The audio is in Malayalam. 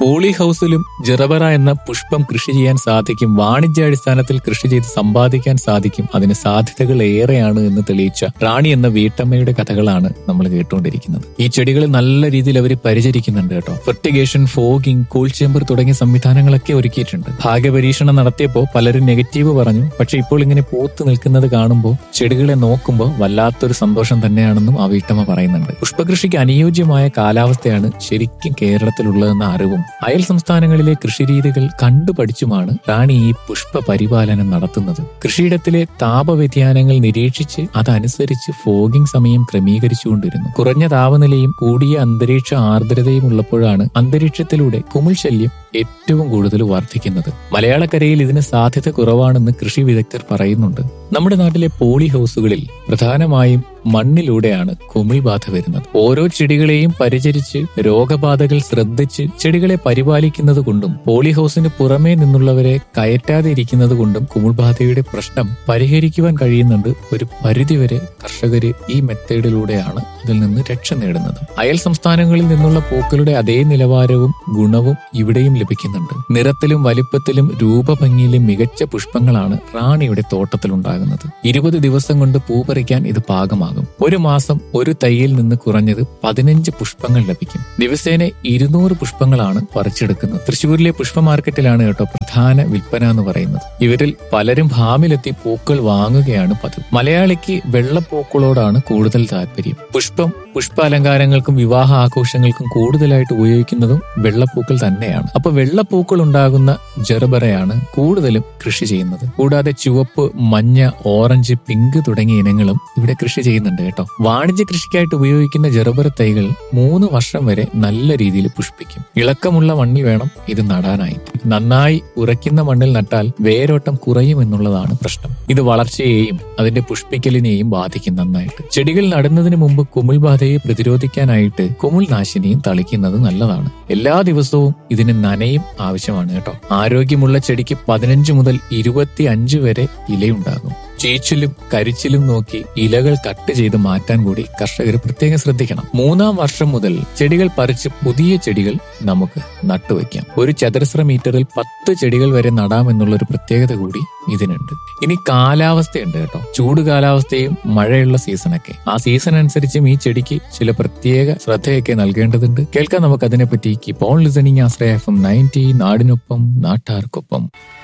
പോളി ഹൗസിലും ജെറബറ എന്ന പുഷ്പം കൃഷി ചെയ്യാൻ സാധിക്കും വാണിജ്യാടിസ്ഥാനത്തിൽ കൃഷി ചെയ്ത് സമ്പാദിക്കാൻ സാധിക്കും അതിന് സാധ്യതകൾ ഏറെയാണ് എന്ന് തെളിയിച്ച റാണി എന്ന വീട്ടമ്മയുടെ കഥകളാണ് നമ്മൾ കേട്ടുകൊണ്ടിരിക്കുന്നത് ഈ ചെടികൾ നല്ല രീതിയിൽ അവർ പരിചരിക്കുന്നുണ്ട് കേട്ടോ ഫെർട്ടിഗേഷൻ ഫോഗിംഗ് കൂൾ ചേമ്പർ തുടങ്ങിയ സംവിധാനങ്ങളൊക്കെ ഒരുക്കിയിട്ടുണ്ട് ഭാഗ്യപരീക്ഷണം നടത്തിയപ്പോൾ പലരും നെഗറ്റീവ് പറഞ്ഞു പക്ഷെ ഇപ്പോൾ ഇങ്ങനെ പൂത്ത് നിൽക്കുന്നത് കാണുമ്പോൾ ചെടികളെ നോക്കുമ്പോൾ വല്ലാത്തൊരു സന്തോഷം തന്നെയാണെന്നും ആ വീട്ടമ്മ പറയുന്നുണ്ട് പുഷ്പകൃഷിക്ക് അനുയോജ്യമായ കാലാവസ്ഥയാണ് ശരിക്കും കേരളത്തിലുള്ളതെന്ന അറിവും അയൽ സംസ്ഥാനങ്ങളിലെ കൃഷിരീതികൾ കണ്ടുപഠിച്ചുമാണ് റാണി ഈ പുഷ്പ പരിപാലനം നടത്തുന്നത് കൃഷിയിടത്തിലെ താപവ്യതിയാനങ്ങൾ നിരീക്ഷിച്ച് അതനുസരിച്ച് ഫോഗിംഗ് സമയം ക്രമീകരിച്ചുകൊണ്ടിരുന്നു കുറഞ്ഞ താപനിലയും കൂടിയ അന്തരീക്ഷ ആർദ്രതയും ഉള്ളപ്പോഴാണ് അന്തരീക്ഷത്തിലൂടെ കുമിൾ ശല്യം ഏറ്റവും കൂടുതൽ വർദ്ധിക്കുന്നത് മലയാളക്കരയിൽ ഇതിന് സാധ്യത കുറവാണെന്ന് കൃഷി വിദഗ്ധർ പറയുന്നുണ്ട് നമ്മുടെ നാട്ടിലെ പോളി ഹൗസുകളിൽ പ്രധാനമായും മണ്ണിലൂടെയാണ് കുമിൾ ബാധ വരുന്നത് ഓരോ ചെടികളെയും പരിചരിച്ച് രോഗബാധകൾ ശ്രദ്ധിച്ച് ചെടികളെ പരിപാലിക്കുന്നത് കൊണ്ടും പോളി ഹൗസിന് പുറമേ നിന്നുള്ളവരെ കയറ്റാതെ ഇരിക്കുന്നത് കൊണ്ടും കുമിൾബാധയുടെ പ്രശ്നം പരിഹരിക്കുവാൻ കഴിയുന്നുണ്ട് ഒരു പരിധിവരെ കർഷകര് ഈ മെത്തേഡിലൂടെയാണ് ഇതിൽ നിന്ന് രക്ഷ നേടുന്നത് അയൽ സംസ്ഥാനങ്ങളിൽ നിന്നുള്ള പൂക്കളുടെ അതേ നിലവാരവും ഗുണവും ഇവിടെയും ലഭിക്കുന്നുണ്ട് നിറത്തിലും വലിപ്പത്തിലും രൂപഭംഗിയിലും മികച്ച പുഷ്പങ്ങളാണ് റാണിയുടെ തോട്ടത്തിലുണ്ടാകുന്നത് ഇരുപത് ദിവസം കൊണ്ട് പൂ പറിക്കാൻ ഇത് പാകമാകും ഒരു മാസം ഒരു തൈയിൽ നിന്ന് കുറഞ്ഞത് പതിനഞ്ച് പുഷ്പങ്ങൾ ലഭിക്കും ദിവസേന ഇരുന്നൂറ് പുഷ്പങ്ങളാണ് പറിച്ചെടുക്കുന്നത് തൃശ്ശൂരിലെ പുഷ്പ മാർക്കറ്റിലാണ് കേട്ടോ പ്രധാന വിൽപ്പന എന്ന് പറയുന്നത് ഇവരിൽ പലരും ഫാമിലെത്തി പൂക്കൾ വാങ്ങുകയാണ് പതിവ് മലയാളിക്ക് വെള്ളപ്പൂക്കളോടാണ് കൂടുതൽ താല്പര്യം പുഷ്പം പുഷ്പാലങ്കാരങ്ങൾക്കും വിവാഹ ആഘോഷങ്ങൾക്കും കൂടുതലായിട്ട് ഉപയോഗിക്കുന്നതും വെള്ളപ്പൂക്കൾ തന്നെയാണ് അപ്പൊ വെള്ളപ്പൂക്കൾ ഉണ്ടാകുന്ന ജെറബറയാണ് കൂടുതലും കൃഷി ചെയ്യുന്നത് കൂടാതെ ചുവപ്പ് മഞ്ഞ ഓറഞ്ച് പിങ്ക് തുടങ്ങിയ ഇനങ്ങളും ഇവിടെ കൃഷി ചെയ്യുന്നുണ്ട് കേട്ടോ വാണിജ്യ കൃഷിക്കായിട്ട് ഉപയോഗിക്കുന്ന ജെറബറ തൈകൾ മൂന്ന് വർഷം വരെ നല്ല രീതിയിൽ പുഷ്പിക്കും ഇളക്കമുള്ള മണ്ണിൽ വേണം ഇത് നടാനായി നന്നായി ഉറയ്ക്കുന്ന മണ്ണിൽ നട്ടാൽ വേരോട്ടം കുറയും എന്നുള്ളതാണ് പ്രശ്നം ഇത് വളർച്ചയെയും അതിന്റെ പുഷ്പിക്കലിനെയും ബാധിക്കും നന്നായിട്ട് ചെടികൾ നടുന്നതിന് മുമ്പ് കുമിൾ ബാധയെ പ്രതിരോധിക്കാനായിട്ട് കുമിൾ നാശിനിയും തളിക്കുന്നത് നല്ലതാണ് എല്ലാ ദിവസവും ഇതിന് നനയും ആവശ്യമാണ് കേട്ടോ ആരോഗ്യമുള്ള ചെടിക്ക് പതിനഞ്ച് മുതൽ ഇരുപത്തി അഞ്ച് വരെ ഇലയുണ്ടാകും ചീച്ചിലും കരിച്ചിലും നോക്കി ഇലകൾ കട്ട് ചെയ്ത് മാറ്റാൻ കൂടി കർഷകർ പ്രത്യേകം ശ്രദ്ധിക്കണം മൂന്നാം വർഷം മുതൽ ചെടികൾ പറിച്ച് പുതിയ ചെടികൾ നമുക്ക് നട്ടുവെക്കാം ഒരു ചതുരശ്ര മീറ്ററിൽ പത്ത് ചെടികൾ വരെ നടാമെന്നുള്ള ഒരു പ്രത്യേകത കൂടി ഇതിനുണ്ട് ഇനി കാലാവസ്ഥയുണ്ട് കേട്ടോ ചൂട് കാലാവസ്ഥയും മഴയുള്ള സീസണൊക്കെ ആ സീസൺ അനുസരിച്ചും ഈ ചെടിക്ക് ചില പ്രത്യേക ശ്രദ്ധയൊക്കെ നൽകേണ്ടതുണ്ട് കേൾക്കാൻ നമുക്ക് അതിനെപ്പറ്റി keep on listening Ashraya F M ninety നാടിനൊപ്പം നാട്ടാർക്കൊപ്പം